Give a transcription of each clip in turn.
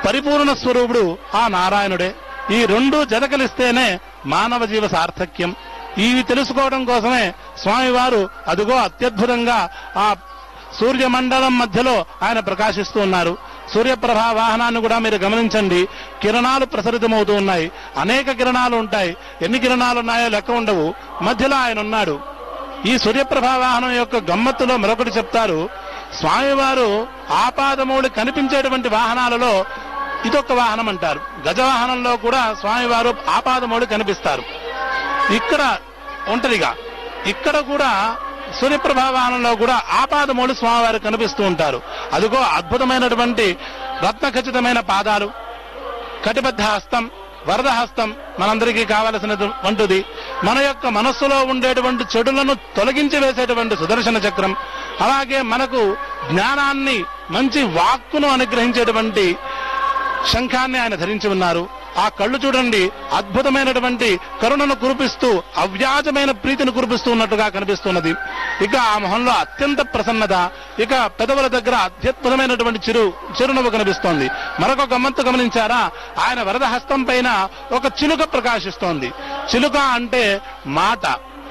పరిపూర్ణ స్వరూపుడు ఆ నారాయణుడే ఈ రెండు జతకలిస్తేనే మానవ జీవ సార్థక్యం ఇవి తెలుసుకోవడం కోసమే స్వామివారు అదిగో అత్యద్భుతంగా ఆ సూర్యమండలం మధ్యలో ఆయన ప్రకాశిస్తూ ఉన్నారు సూర్యప్రభ వాహనాన్ని కూడా మీరు గమనించండి కిరణాలు ప్రసరితమవుతూ ఉన్నాయి అనేక కిరణాలు ఉంటాయి ఎన్ని కిరణాలు ఉన్నాయో లెక్క ఉండవు మధ్యలో ఆయన ఉన్నాడు ఈ సూర్యప్రభ వాహనం యొక్క గమ్మత్తులో మరొకటి చెప్తారు స్వామివారు ఆపాదమౌళి కనిపించేటువంటి వాహనాలలో ఇదొక వాహనం అంటారు గజవాహనంలో కూడా స్వామివారు ఆపాదమౌళి కనిపిస్తారు ఇక్కడ ఒంటరిగా ఇక్కడ కూడా సూర్యప్రభా వాహనంలో కూడా ఆపాదమౌళి స్వామివారు కనిపిస్తూ ఉంటారు అదిగో అద్భుతమైనటువంటి రత్న ఖచ్చితమైన పాదాలు కటిబద్ధ హస్తం వరద హస్తం మనందరికీ కావలసినటువంటిది మన యొక్క మనస్సులో ఉండేటువంటి చెడులను తొలగించి వేసేటువంటి సుదర్శన చక్రం అలాగే మనకు జ్ఞానాన్ని మంచి వాక్కును అనుగ్రహించేటువంటి శంఖాన్ని ఆయన ధరించి ఉన్నారు ఆ కళ్ళు చూడండి అద్భుతమైనటువంటి కరుణను కురిపిస్తూ అవ్యాజమైన ప్రీతిని కురిపిస్తూ ఉన్నట్టుగా కనిపిస్తున్నది ఇక ఆ మొహంలో అత్యంత ప్రసన్నత ఇక పెదవుల దగ్గర అత్యద్భుతమైనటువంటి చిరు చిరునవ్వు కనిపిస్తోంది మరొక గమ్మత్తు గమనించారా ఆయన వరద హస్తం పైన ఒక చిలుక ప్రకాశిస్తోంది చిలుక అంటే మాట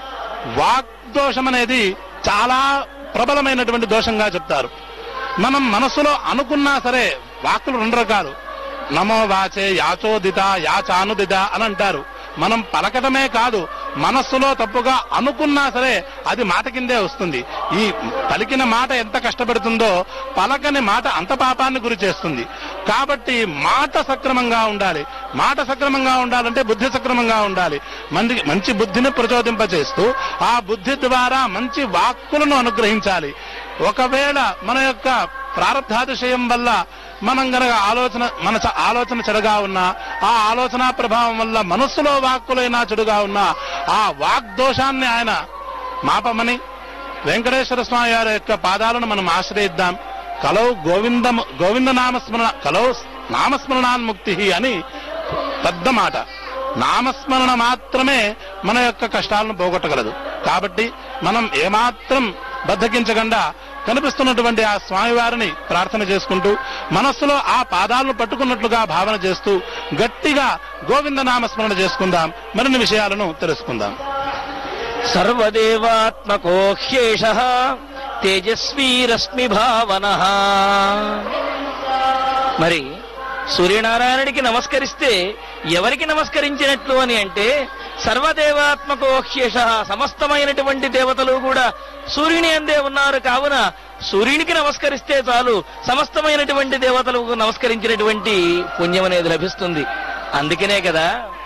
వాగ్దోషం అనేది చాలా ప్రబలమైనటువంటి దోషంగా చెప్తారు మనం మనస్సులో అనుకున్నా సరే వాక్కులు రెండు రకాలు నమో వాచే యాచోదిత యాచానుదిత అని అంటారు మనం పలకటమే కాదు మనస్సులో తప్పుగా అనుకున్నా సరే అది మాట కిందే వస్తుంది ఈ పలికిన మాట ఎంత కష్టపెడుతుందో పలకని మాట అంత పాపాన్ని గురి చేస్తుంది కాబట్టి మాట సక్రమంగా ఉండాలి మాట సక్రమంగా ఉండాలంటే బుద్ధి సక్రమంగా ఉండాలి మంది మంచి బుద్ధిని ప్రచోదింపచేస్తూ ఆ బుద్ధి ద్వారా మంచి వాక్కులను అనుగ్రహించాలి ఒకవేళ మన యొక్క ప్రారంధాతిశయం వల్ల మనం గనక ఆలోచన మన చ- ఆలోచన చెడుగా ఉన్నా ఆ ఆలోచన ప్రభావం వల్ల మనస్సులో వాక్కులైనా చెడుగా ఉన్నా ఆ వాగ్దోషాన్ని ఆయన మాపమని వెంకటేశ్వర స్వామి వారి యొక్క పాదాలను మనం ఆశ్రయిద్దాం కలౌ గోవింద గోవింద నామస్మరణ కలౌ నామస్మరణాన్ముక్తి అని పెద్ద మాట నామస్మరణ మాత్రమే మన యొక్క కష్టాలను పోగొట్టగలదు కాబట్టి మనం ఏమాత్రం బద్దకించకుండా కనిపిస్తున్నటువంటి ఆ స్వామివారిని ప్రార్థన చేసుకుంటూ మనస్సులో ఆ పాదాలను పట్టుకున్నట్లుగా భావన చేస్తూ గట్టిగా గోవింద నామస్మరణ చేసుకుందాం మరిన్ని విషయాలను తెలుసుకుందాం సర్వదేవాత్మకో హ్యేష తేజస్వీ భావన మరి సూర్యనారాయణుడికి నమస్కరిస్తే ఎవరికి నమస్కరించినట్లు అని అంటే సర్వదేవాత్మకో హ్యేష సమస్తమైనటువంటి దేవతలు కూడా సూర్యుని అందే ఉన్నారు కావున సూర్యునికి నమస్కరిస్తే చాలు సమస్తమైనటువంటి దేవతలకు నమస్కరించినటువంటి పుణ్యం అనేది లభిస్తుంది అందుకనే కదా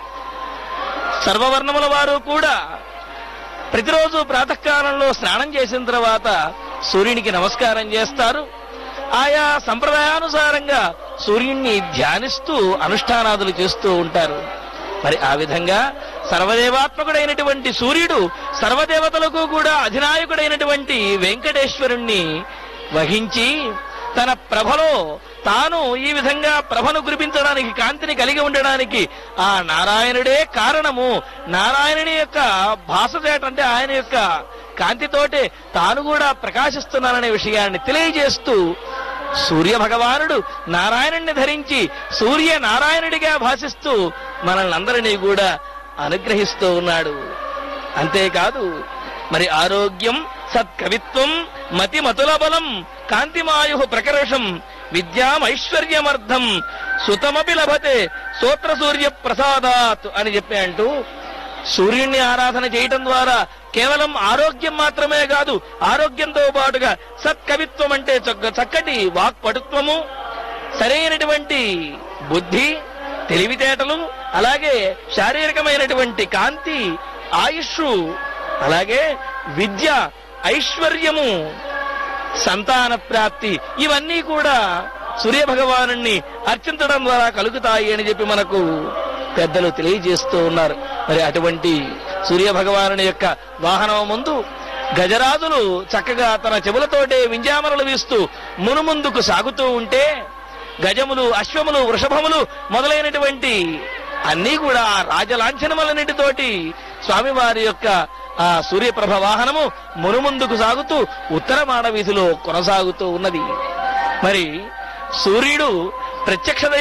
సర్వవర్ణముల వారు కూడా ప్రతిరోజు ప్రాతకాలంలో స్నానం చేసిన తర్వాత సూర్యునికి నమస్కారం చేస్తారు ఆయా సంప్రదాయానుసారంగా సూర్యుణ్ణి ధ్యానిస్తూ అనుష్ఠానాదులు చేస్తూ ఉంటారు మరి ఆ విధంగా సర్వదేవాత్మకుడైనటువంటి సూర్యుడు సర్వదేవతలకు కూడా అధినాయకుడైనటువంటి వెంకటేశ్వరుణ్ణి వహించి తన ప్రభలో తాను ఈ విధంగా ప్రభను కురిపించడానికి కాంతిని కలిగి ఉండడానికి ఆ నారాయణుడే కారణము నారాయణుని యొక్క భాషచేట అంటే ఆయన యొక్క కాంతితోటే తాను కూడా ప్రకాశిస్తున్నాననే విషయాన్ని తెలియజేస్తూ సూర్య భగవానుడు నారాయణుణ్ణి ధరించి సూర్య నారాయణుడిగా భాషిస్తూ మనల్ని అందరినీ కూడా అనుగ్రహిస్తూ ఉన్నాడు అంతేకాదు మరి ఆరోగ్యం సత్కవిత్వం మతి మతుల బలం కాంతిమాయు ప్రకర్షం విద్యామైశ్వర్యమర్థం సుతమపి లభతే సూత్ర సూర్య ప్రసాదాత్ అని చెప్పి అంటూ సూర్యుణ్ణి ఆరాధన చేయటం ద్వారా కేవలం ఆరోగ్యం మాత్రమే కాదు ఆరోగ్యంతో పాటుగా సత్కవిత్వం అంటే చక్క- చక్కటి వాక్పటుత్వము సరైనటువంటి బుద్ధి తెలివితేటలు అలాగే శారీరకమైనటువంటి కాంతి ఆయుష్ అలాగే విద్య ఐశ్వర్యము సంతాన ప్రాప్తి ఇవన్నీ కూడా సూర్య భగవాను అర్చించడం ద్వారా కలుగుతాయి అని చెప్పి మనకు పెద్దలు తెలియజేస్తూ ఉన్నారు మరి అటువంటి సూర్య భగవాను యొక్క వాహనం ముందు గజరాజులు చక్కగా తన చెవులతోటే వింజామరలు వీస్తూ మునుముందుకు సాగుతూ ఉంటే గజములు అశ్వములు వృషభములు మొదలైనటువంటి అన్నీ కూడా ఆ రాజలాంఛనములన్నిటితోటి స్వామివారి యొక్క ఆ సూర్యప్రభ వాహనము మునుముందుకు సాగుతూ ఉత్తర మాడ వీధిలో కొనసాగుతూ ఉన్నది మరి సూర్యుడు ప్రత్యక్ష